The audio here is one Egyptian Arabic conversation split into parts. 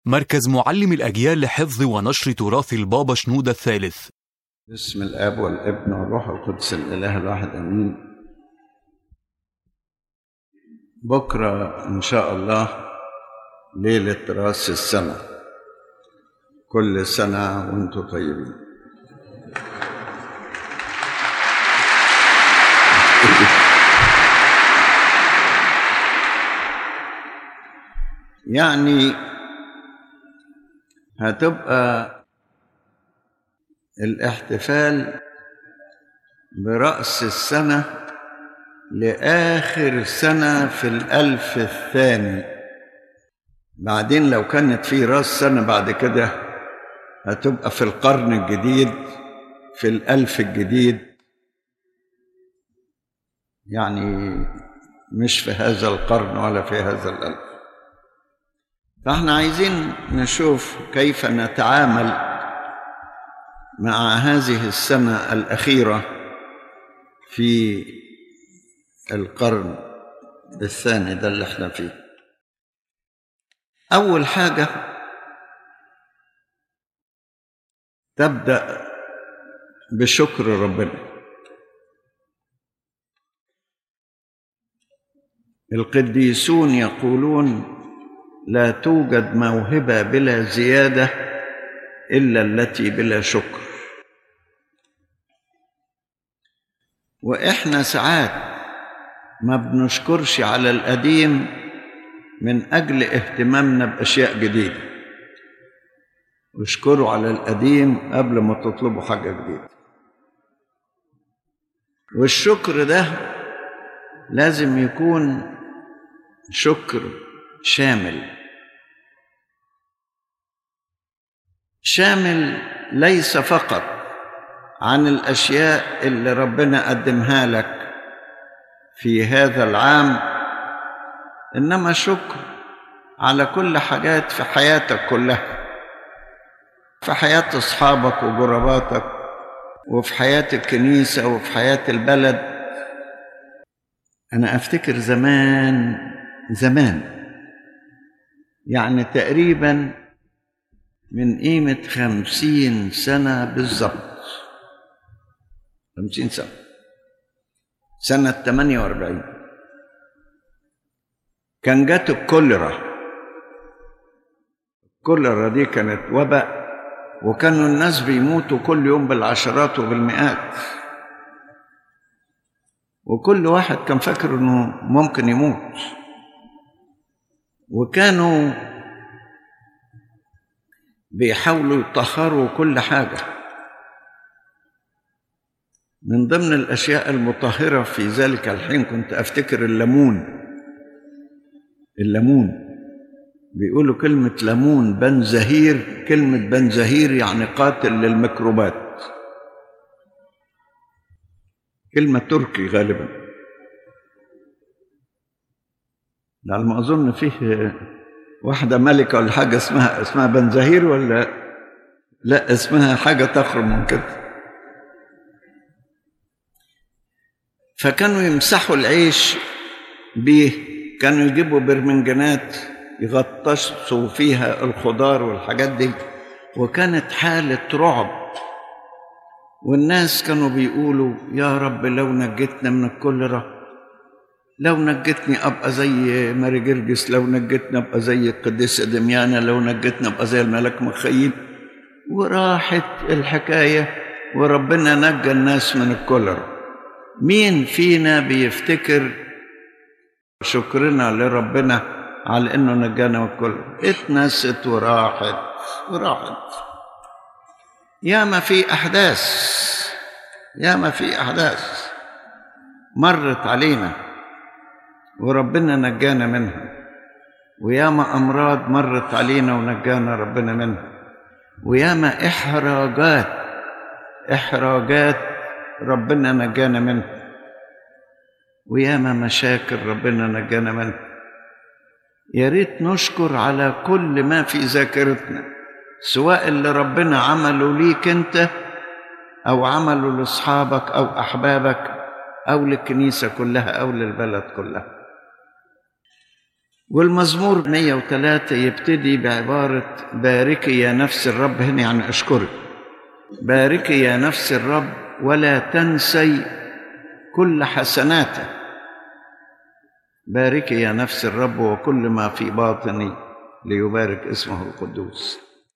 مركز معلم الأجيال لحفظ ونشر تراث البابا شنودة الثالث باسم الاب والابن والروح القدس الاله الواحد امين بكره ان شاء الله ليله راس السنه كل سنه وانتم طيبين يعني هتبقى الاحتفال برأس السنة لآخر سنة في الألف الثاني بعدين لو كانت في رأس سنة بعد كده هتبقى في القرن الجديد في الألف الجديد يعني مش في هذا القرن ولا في هذا الألف فاحنا عايزين نشوف كيف نتعامل مع هذه السنة الأخيرة في القرن الثاني ده اللي احنا فيه أول حاجة تبدأ بشكر ربنا القديسون يقولون لا توجد موهبة بلا زيادة إلا التي بلا شكر واحنا ساعات ما بنشكرش على القديم من اجل اهتمامنا باشياء جديده واشكروا على القديم قبل ما تطلبوا حاجه جديده والشكر ده لازم يكون شكر شامل شامل ليس فقط عن الاشياء اللي ربنا قدمها لك في هذا العام انما شكر على كل حاجات في حياتك كلها في حياه اصحابك وجرباتك وفي حياه الكنيسه وفي حياه البلد انا افتكر زمان زمان يعني تقريبا من قيمه خمسين سنه بالظبط خمسين سنة سنة 48 كان جات الكوليرا الكوليرا دي كانت وباء وكانوا الناس بيموتوا كل يوم بالعشرات وبالمئات وكل واحد كان فاكر انه ممكن يموت وكانوا بيحاولوا يطهروا كل حاجه من ضمن الاشياء المطهره في ذلك الحين كنت افتكر الليمون الليمون بيقولوا كلمه ليمون بنزهير كلمه بنزهير يعني قاتل للميكروبات كلمه تركي غالبا على ما اظن فيه واحده ملكه ولا حاجه اسمها اسمها بنزهير ولا لا اسمها حاجه تخرج من كده فكانوا يمسحوا العيش بيه كانوا يجيبوا برمنجانات يغطسوا فيها الخضار والحاجات دي وكانت حالة رعب والناس كانوا بيقولوا يا رب لو نجتنا من الكوليرا لو نجتني ابقى زي ماري جرجس لو نجتنا ابقى زي القديسة دميانة لو نجتنا ابقى زي الملك مخيل وراحت الحكاية وربنا نجى الناس من الكوليرا مين فينا بيفتكر شكرنا لربنا على انه نجانا والكل اتنست وراحت وراحت ياما في احداث ياما في احداث مرت علينا وربنا نجانا منها وياما امراض مرت علينا ونجانا ربنا منها وياما احراجات احراجات ربنا نجانا منه وياما مشاكل ربنا نجانا منه يا ريت نشكر على كل ما في ذاكرتنا سواء اللي ربنا عمله ليك انت او عمله لاصحابك او احبابك او للكنيسه كلها او للبلد كلها والمزمور 103 يبتدي بعبارة باركي يا نفس الرب هنا يعني أشكرك باركي يا نفس الرب ولا تنسي كل حسناته باركي يا نفس الرب وكل ما في باطني ليبارك اسمه القدوس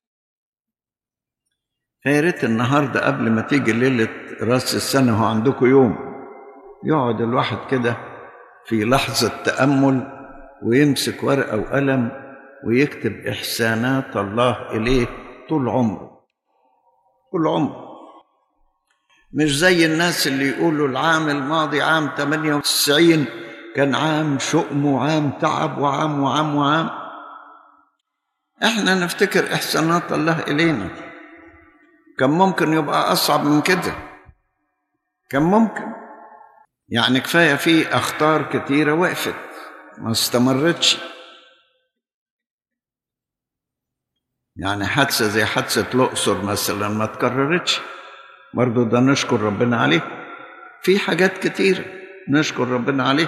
فيا ريت النهارده قبل ما تيجي ليله راس السنه هو عندكم يوم يقعد الواحد كده في لحظه تامل ويمسك ورقه وقلم ويكتب احسانات الله اليه طول عمره طول عمره مش زي الناس اللي يقولوا العام الماضي عام 98 كان عام شؤم وعام تعب وعام وعام وعام احنا نفتكر احسانات الله الينا كان ممكن يبقى اصعب من كده كان ممكن يعني كفايه في اخطار كتيره وقفت ما استمرتش يعني حادثه زي حادثه الاقصر مثلا ما تكررتش برضه ده نشكر ربنا عليه في حاجات كتيره نشكر ربنا عليه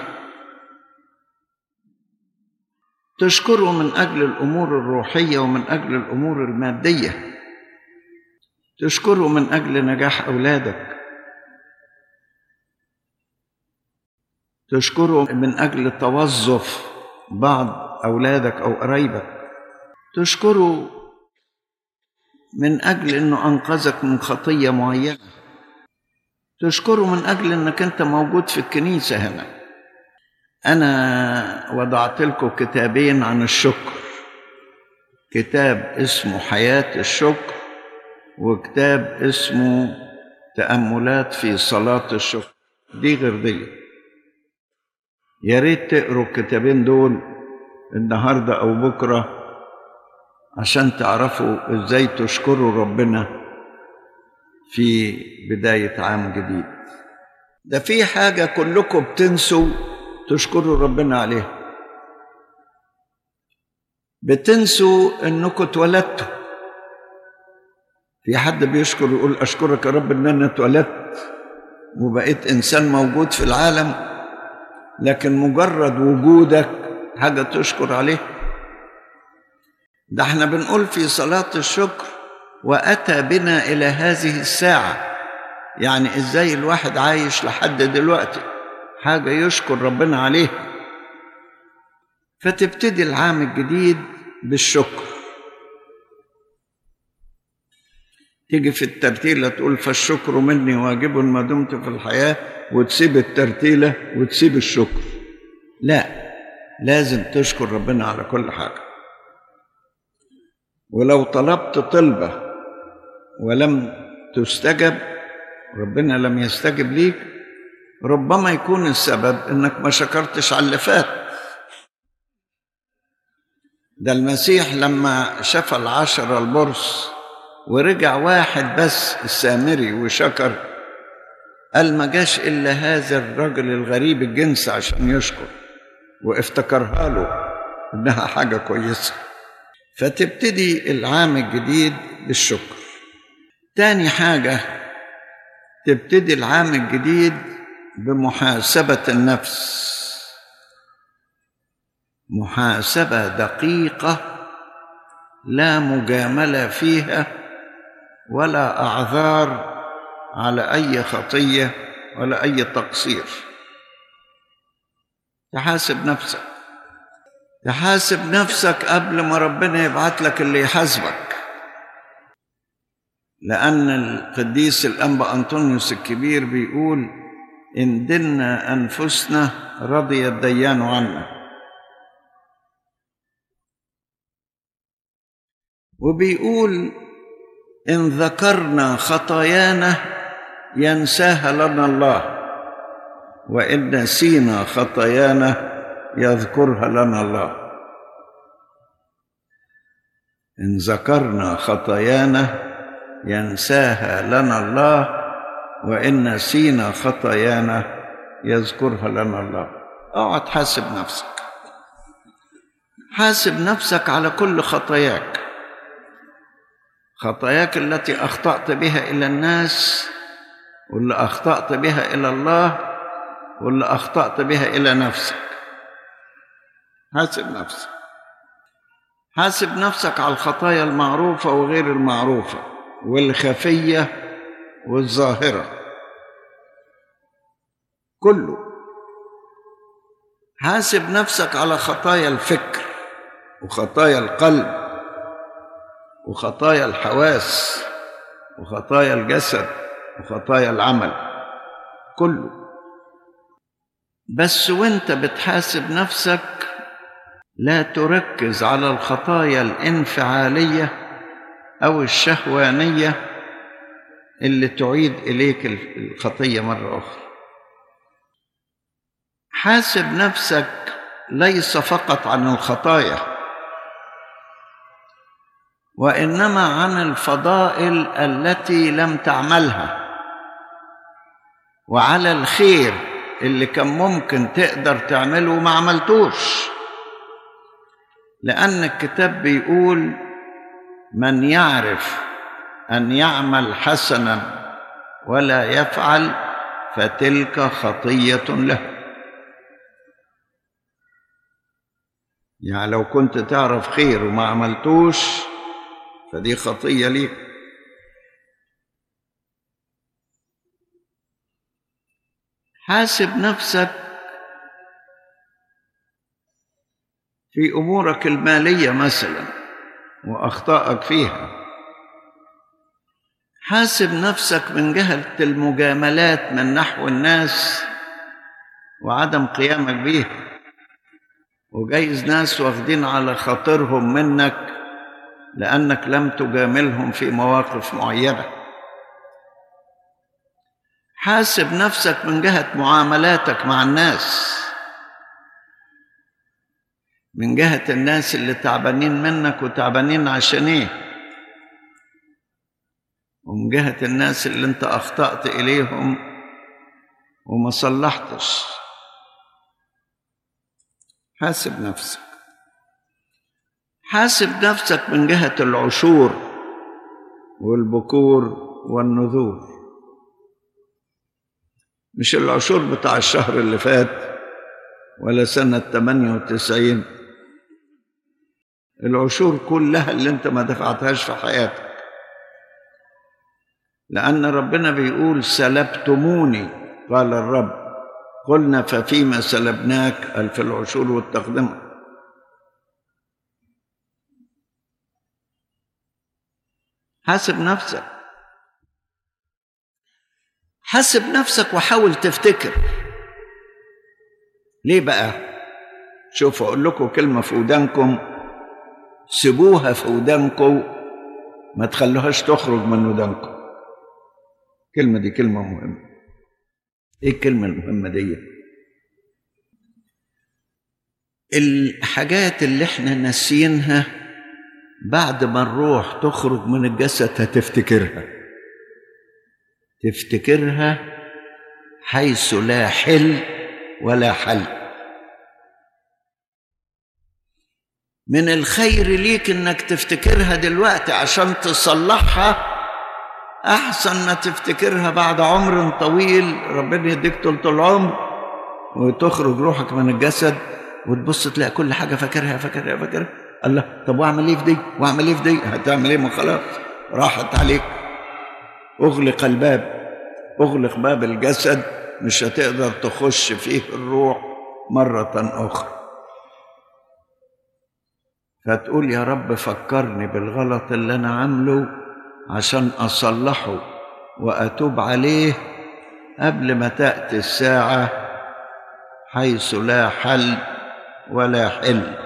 تشكره من اجل الامور الروحيه ومن اجل الامور الماديه تشكره من اجل نجاح اولادك تشكره من اجل توظف بعض اولادك او قرايبك تشكره من اجل انه انقذك من خطيه معينه تشكره من اجل انك انت موجود في الكنيسه هنا انا وضعت لكم كتابين عن الشكر كتاب اسمه حياه الشكر وكتاب اسمه تاملات في صلاه الشكر دي غير دي يا ريت تقروا الكتابين دول النهارده او بكره عشان تعرفوا ازاي تشكروا ربنا في بدايه عام جديد ده في حاجه كلكم بتنسوا تشكروا ربنا عليها بتنسوا انكم اتولدتوا في حد بيشكر يقول اشكرك يا رب ان انا اتولدت وبقيت انسان موجود في العالم لكن مجرد وجودك حاجه تشكر عليه ده احنا بنقول في صلاه الشكر واتى بنا الى هذه الساعه يعني ازاي الواحد عايش لحد دلوقتي حاجه يشكر ربنا عليها فتبتدي العام الجديد بالشكر تيجي في الترتيلة تقول فالشكر مني واجب ما دمت في الحياة وتسيب الترتيلة وتسيب الشكر لا لازم تشكر ربنا على كل حاجة ولو طلبت طلبة ولم تستجب ربنا لم يستجب ليك ربما يكون السبب انك ما شكرتش على اللي فات ده المسيح لما شفى العشرة البرص ورجع واحد بس السامري وشكر قال ما جاش الا هذا الرجل الغريب الجنس عشان يشكر وافتكرها له انها حاجه كويسه فتبتدي العام الجديد بالشكر تاني حاجه تبتدي العام الجديد بمحاسبه النفس محاسبه دقيقه لا مجامله فيها ولا اعذار على اي خطيه ولا اي تقصير تحاسب نفسك تحاسب نفسك قبل ما ربنا يبعت لك اللي يحاسبك لأن القديس الأنبا أنطونيوس الكبير بيقول إن دنا أنفسنا رضي الديان عنا وبيقول إن ذكرنا خطايانا ينساها لنا الله وإن نسينا خطايانا يذكرها لنا الله إن ذكرنا خطايانا ينساها لنا الله وإن نسينا خطايانا يذكرها لنا الله اقعد حاسب نفسك حاسب نفسك على كل خطاياك خطاياك التي اخطات بها الى الناس واللي اخطات بها الى الله واللي اخطات بها الى نفسك حاسب نفسك حاسب نفسك على الخطايا المعروفة وغير المعروفة والخفية والظاهرة كله حاسب نفسك على خطايا الفكر وخطايا القلب وخطايا الحواس وخطايا الجسد وخطايا العمل كله بس وانت بتحاسب نفسك لا تركز على الخطايا الانفعاليه او الشهوانيه اللي تعيد اليك الخطيه مره اخرى حاسب نفسك ليس فقط عن الخطايا وانما عن الفضائل التي لم تعملها وعلى الخير اللي كان ممكن تقدر تعمله وما عملتوش لان الكتاب بيقول من يعرف ان يعمل حسنا ولا يفعل فتلك خطيه له يعني لو كنت تعرف خير وما عملتوش فدي خطيه ليك حاسب نفسك في امورك الماليه مثلا واخطائك فيها حاسب نفسك من جهه المجاملات من نحو الناس وعدم قيامك بيها وجايز ناس واخدين على خاطرهم منك لانك لم تجاملهم في مواقف معينه حاسب نفسك من جهه معاملاتك مع الناس من جهه الناس اللي تعبانين منك وتعبانين عشان ايه ومن جهه الناس اللي انت اخطات اليهم وما صلحتش حاسب نفسك حاسب نفسك من جهة العشور والبكور والنذور مش العشور بتاع الشهر اللي فات ولا سنة 98 العشور كلها اللي انت ما دفعتهاش في حياتك لأن ربنا بيقول سلبتموني قال الرب قلنا ففيما سلبناك ألف العشور والتقدمة حاسب نفسك حاسب نفسك وحاول تفتكر ليه بقى شوف اقول لكم كلمه في ودانكم سيبوها في ودانكم ما تخلوهاش تخرج من ودانكم الكلمه دي كلمه مهمه ايه الكلمه المهمه دي الحاجات اللي احنا ناسيينها بعد ما الروح تخرج من الجسد هتفتكرها تفتكرها حيث لا حل ولا حل من الخير ليك انك تفتكرها دلوقتي عشان تصلحها احسن ما تفتكرها بعد عمر طويل ربنا يديك طول العمر وتخرج روحك من الجسد وتبص تلاقي كل حاجه فاكرها فاكرها فاكرها الله طب واعمل ايه في دي واعمل ايه في دي هتعمل ايه ما خلاص راحت عليك اغلق الباب اغلق باب الجسد مش هتقدر تخش فيه الروح مرة أخرى فتقول يا رب فكرني بالغلط اللي أنا عامله عشان أصلحه وأتوب عليه قبل ما تأتي الساعة حيث لا حل ولا حل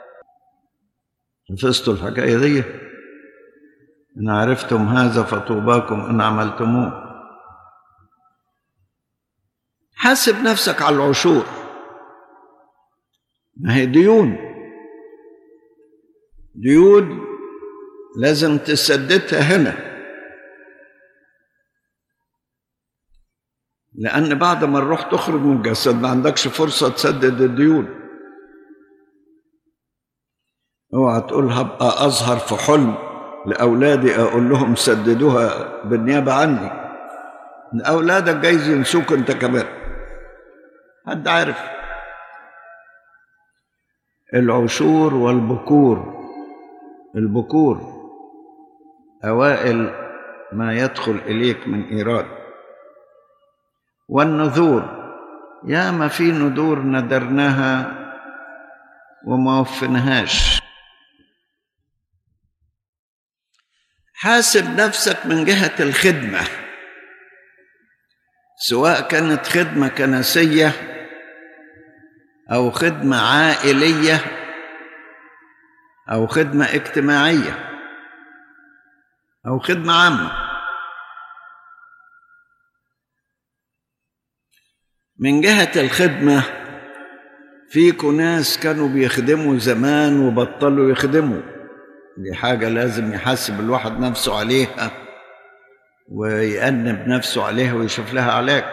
حفظتوا الحكاية دي إن عرفتم هذا فطوباكم إن عملتموه حاسب نفسك على العشور ما هي ديون ديون لازم تسددها هنا لأن بعد ما الروح تخرج من الجسد ما عندكش فرصة تسدد الديون اوعى تقول هبقى أظهر في حلم لأولادي أقول لهم سددوها بالنيابة عني أولادك جايز ينسوك أنت كمان حد عارف العشور والبكور البكور أوائل ما يدخل إليك من إيراد والنذور يا ما في نذور ندرناها وما وفناهاش حاسب نفسك من جهة الخدمة سواء كانت خدمة كنسية أو خدمة عائلية أو خدمة اجتماعية أو خدمة عامة من جهة الخدمة فيكوا ناس كانوا بيخدموا زمان وبطلوا يخدموا دي حاجة لازم يحاسب الواحد نفسه عليها ويأنب نفسه عليها ويشوف لها علاج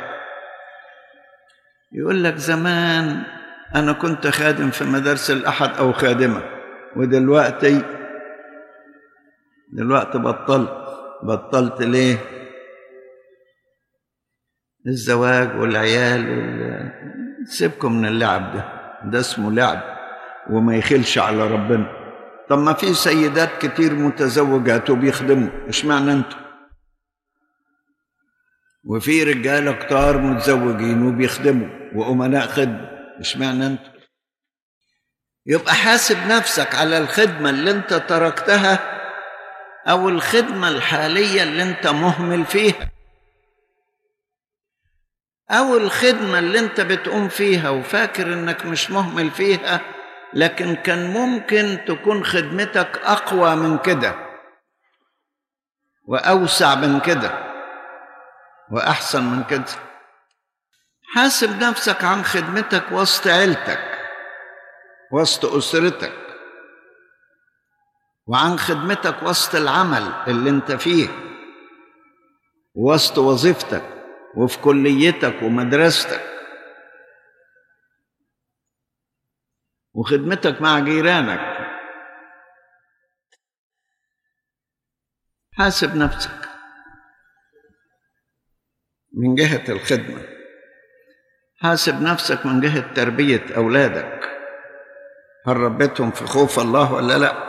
يقول لك زمان أنا كنت خادم في مدارس الأحد أو خادمة ودلوقتي دلوقتي بطلت بطلت ليه الزواج والعيال وال... سيبكم من اللعب ده ده اسمه لعب وما يخلش على ربنا طب ما في سيدات كتير متزوجات وبيخدموا اشمعنى انتوا وفي رجاله كتار متزوجين وبيخدموا وامناء خدمه اشمعنى انتوا يبقى حاسب نفسك على الخدمه اللي انت تركتها او الخدمه الحاليه اللي انت مهمل فيها او الخدمه اللي انت بتقوم فيها وفاكر انك مش مهمل فيها لكن كان ممكن تكون خدمتك اقوى من كده واوسع من كده واحسن من كده حاسب نفسك عن خدمتك وسط عيلتك وسط اسرتك وعن خدمتك وسط العمل اللي انت فيه وسط وظيفتك وفي كليتك ومدرستك وخدمتك مع جيرانك حاسب نفسك من جهة الخدمة حاسب نفسك من جهة تربية أولادك هل ربيتهم في خوف الله ولا لا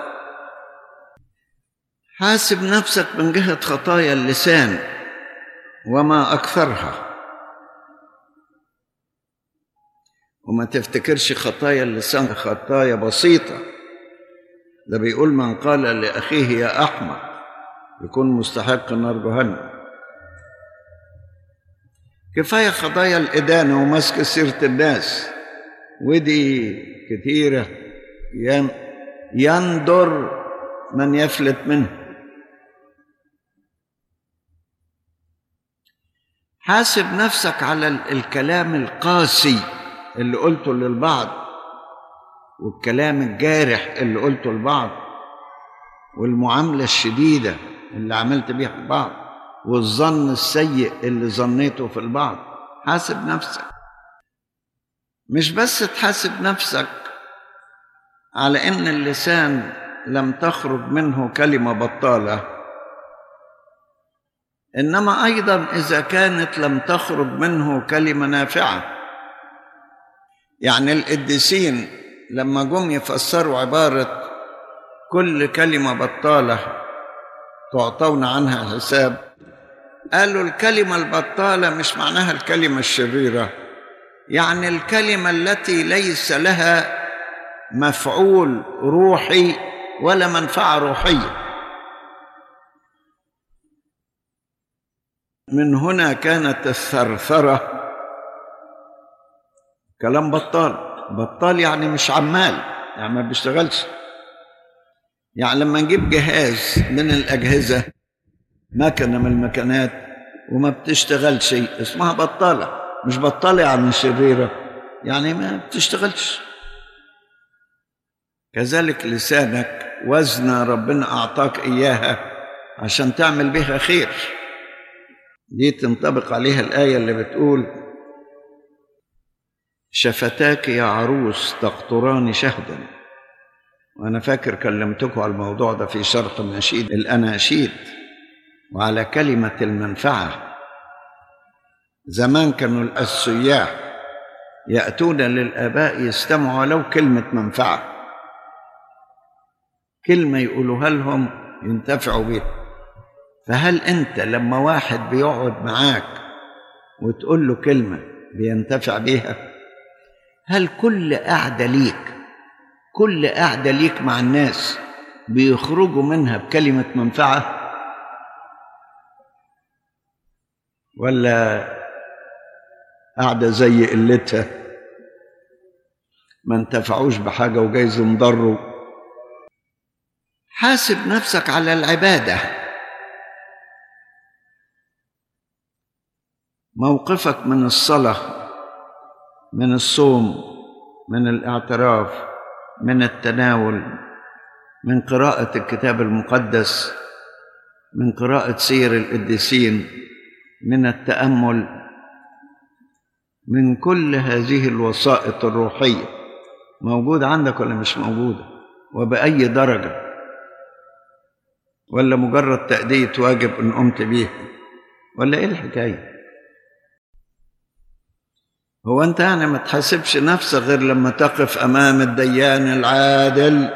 حاسب نفسك من جهة خطايا اللسان وما أكثرها وما تفتكرش خطايا اللسان خطايا بسيطة ده بيقول من قال لأخيه يا أحمق يكون مستحق نار جهنم كفاية خطايا الإدانة ومسك سيرة الناس ودي كثيرة يندر من يفلت منه حاسب نفسك على الكلام القاسي اللي قلته للبعض والكلام الجارح اللي قلته للبعض والمعاملة الشديدة اللي عملت بيها البعض والظن السيء اللي ظنيته في البعض حاسب نفسك مش بس تحاسب نفسك على ان اللسان لم تخرج منه كلمه بطاله انما ايضا اذا كانت لم تخرج منه كلمه نافعه يعني القديسين لما جم يفسروا عباره كل كلمه بطاله تعطون عنها حساب قالوا الكلمه البطاله مش معناها الكلمه الشريره يعني الكلمه التي ليس لها مفعول روحي ولا منفعه روحيه من هنا كانت الثرثره كلام بطال بطال يعني مش عمال يعني ما بيشتغلش يعني لما نجيب جهاز من الاجهزه مكنه من المكنات وما بتشتغلش اسمها بطاله مش بطاله يعني شريره يعني ما بتشتغلش كذلك لسانك وزنة ربنا أعطاك إياها عشان تعمل بها خير دي تنطبق عليها الآية اللي بتقول شفتاك يا عروس تقطران شهدا وأنا فاكر كلمتكم على الموضوع ده في شرط النشيد الأناشيد وعلى كلمة المنفعة زمان كانوا السياح يأتون للآباء يستمعوا ولو كلمة منفعة كلمة يقولوها لهم ينتفعوا بيها فهل أنت لما واحد بيقعد معاك وتقول له كلمة بينتفع بيها هل كل قعدة ليك كل قعدة ليك مع الناس بيخرجوا منها بكلمة منفعة ولا قاعدة زي قلتها ما انتفعوش بحاجة وجايز انضروا حاسب نفسك على العبادة موقفك من الصلاة من الصوم من الاعتراف من التناول من قراءة الكتاب المقدس من قراءة سير القديسين من التأمل من كل هذه الوسائط الروحية موجودة عندك ولا مش موجودة وبأي درجة ولا مجرد تأدية واجب إن قمت بيه ولا إيه الحكاية هو أنت يعني ما تحاسبش نفسك غير لما تقف أمام الديان العادل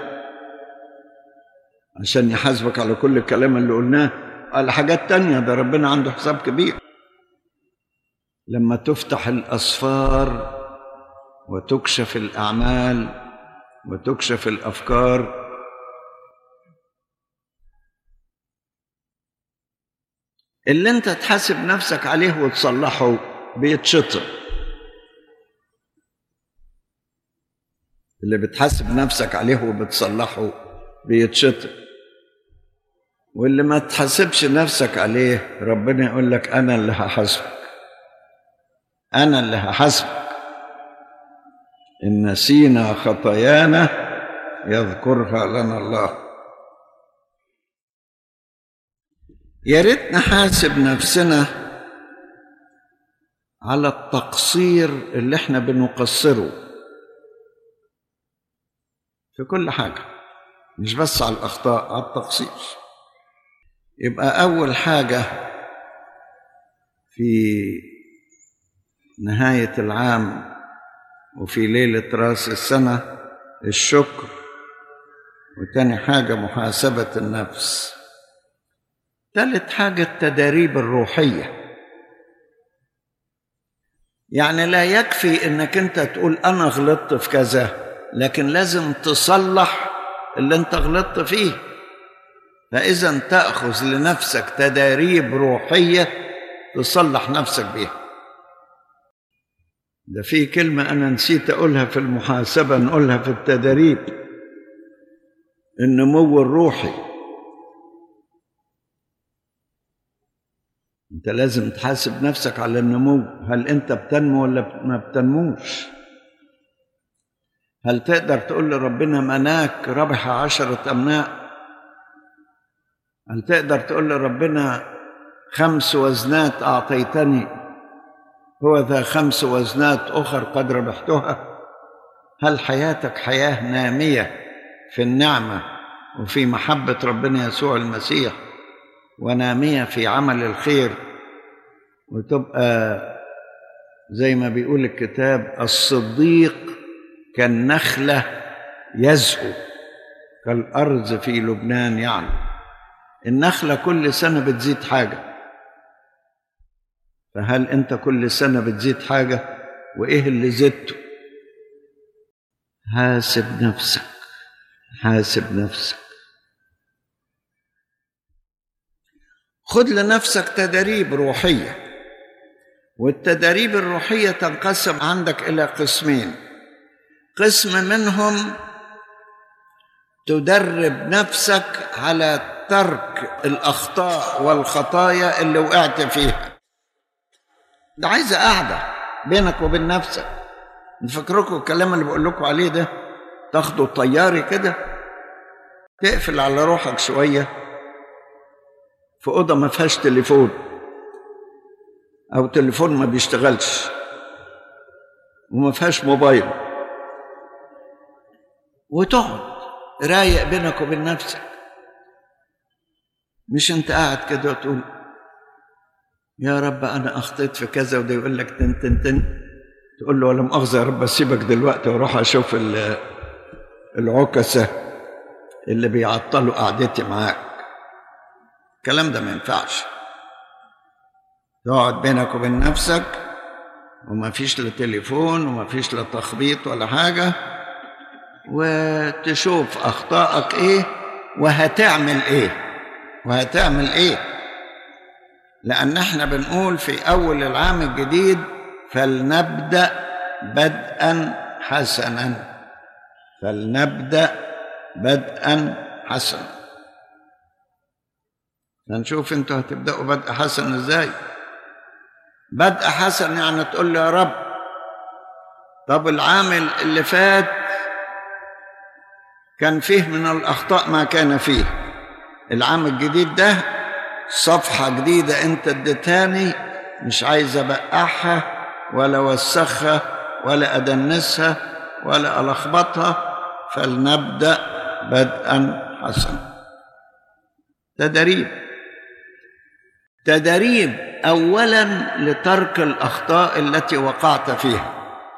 عشان يحاسبك على كل الكلام اللي قلناه على حاجات تانية ده ربنا عنده حساب كبير لما تفتح الأسفار وتكشف الأعمال وتكشف الأفكار اللي انت تحاسب نفسك عليه وتصلحه بيتشطر اللي بتحاسب نفسك عليه وبتصلحه بيتشطر واللي ما تحاسبش نفسك عليه ربنا يقول لك انا اللي هحاسبك انا اللي هحاسبك ان نسينا خطايانا يذكرها لنا الله يا ريت نحاسب نفسنا على التقصير اللي احنا بنقصره في كل حاجه مش بس على الاخطاء على التقصير يبقى اول حاجه في نهايه العام وفي ليله راس السنه الشكر وتاني حاجه محاسبه النفس ثالث حاجه التداريب الروحيه يعني لا يكفي انك انت تقول انا غلطت في كذا لكن لازم تصلح اللي انت غلطت فيه فاذا تاخذ لنفسك تداريب روحيه تصلح نفسك بيها ده في كلمه انا نسيت اقولها في المحاسبه نقولها في التداريب النمو الروحي انت لازم تحاسب نفسك على النمو هل انت بتنمو ولا ما بتنموش هل تقدر تقول لربنا مناك ربح عشرة أمناء هل تقدر تقول لربنا خمس وزنات أعطيتني هو ذا خمس وزنات أخر قد ربحتها هل حياتك حياة نامية في النعمة وفي محبة ربنا يسوع المسيح ونامية في عمل الخير وتبقى زي ما بيقول الكتاب الصديق كالنخلة يزهو كالأرز في لبنان يعني النخلة كل سنة بتزيد حاجة فهل أنت كل سنة بتزيد حاجة وإيه اللي زدته حاسب نفسك حاسب نفسك خذ لنفسك تدريب روحية والتدريب الروحية تنقسم عندك إلى قسمين قسم منهم تدرب نفسك على ترك الاخطاء والخطايا اللي وقعت فيها ده عايزه قاعده بينك وبين نفسك نفكركم الكلام اللي بقول لكم عليه ده تاخدوا طياري كده تقفل على روحك شويه في اوضه ما فيهاش تليفون او تليفون ما بيشتغلش وما فيهاش موبايل وتقعد رايق بينك وبين نفسك مش انت قاعد كده وتقول يا رب انا اخطيت في كذا وده يقول لك تن تن تن تقول له ولا مؤاخذه يا رب اسيبك دلوقتي واروح اشوف العكسه اللي بيعطلوا قعدتي معاك الكلام ده ما ينفعش تقعد بينك وبين نفسك وما فيش لا تليفون وما فيش لا تخبيط ولا حاجة وتشوف أخطائك إيه وهتعمل إيه وهتعمل إيه لأن احنا بنقول في أول العام الجديد فلنبدأ بدءا حسنا فلنبدأ بدءا حسنا هنشوف انتوا هتبدأوا بدء حسن ازاي بدء حسن يعني تقول له يا رب طب العام اللي فات كان فيه من الأخطاء ما كان فيه العام الجديد ده صفحة جديدة انت اديتهاني مش عايز ابقعها ولا اوسخها ولا ادنسها ولا الخبطها فلنبدأ بدءا حسنا تدريب تدريب اولا لترك الاخطاء التي وقعت فيها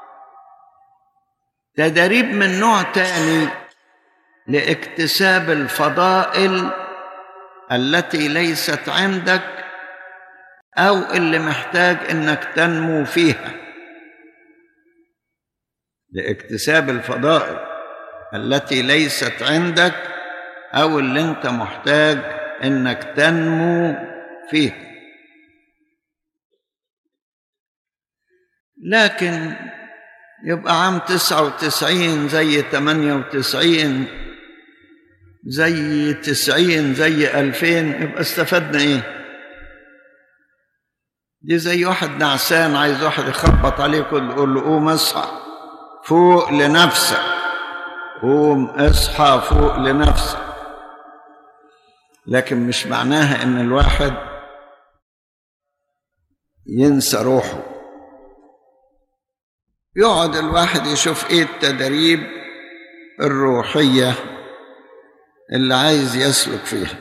تدريب من نوع تاني لاكتساب الفضائل التي ليست عندك او اللي محتاج انك تنمو فيها لاكتساب الفضائل التي ليست عندك او اللي انت محتاج انك تنمو فيها لكن يبقى عام تسعة وتسعين زي تمانية وتسعين زي تسعين زي ألفين يبقى استفدنا إيه دي زي واحد نعسان عايز واحد يخبط عليه يقول له قوم اصحى فوق لنفسك قوم اصحى فوق لنفسك لكن مش معناها ان الواحد ينسى روحه يقعد الواحد يشوف ايه التدريب الروحيه اللي عايز يسلك فيها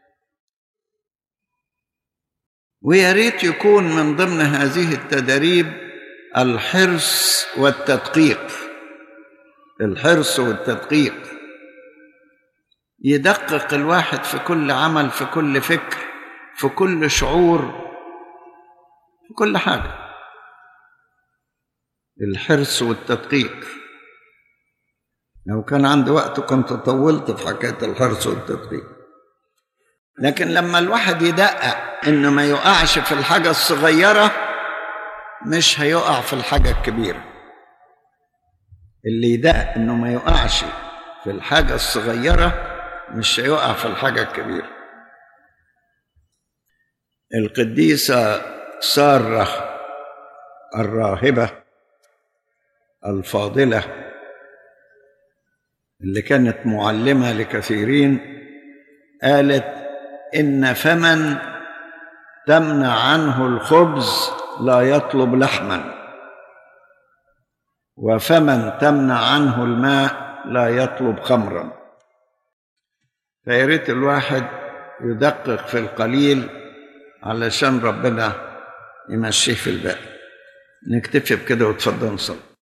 ويا ريت يكون من ضمن هذه التدريب الحرص والتدقيق الحرص والتدقيق يدقق الواحد في كل عمل في كل فكر في كل شعور في كل حاجه الحرص والتدقيق لو كان عندي وقت كنت طولت في حكايه الحرص والتدقيق لكن لما الواحد يدقق انه ما يقعش في الحاجه الصغيره مش هيقع في الحاجه الكبيره اللي يدقق انه ما يقعش في الحاجه الصغيره مش هيقع في الحاجه الكبيره القديسه ساره الراهبه الفاضله اللي كانت معلمه لكثيرين قالت ان فمن تمنع عنه الخبز لا يطلب لحما وفمن تمنع عنه الماء لا يطلب خمرا فيا ريت الواحد يدقق في القليل علشان ربنا يمشيه في الباقي نكتفي بكده وتفضل نصلي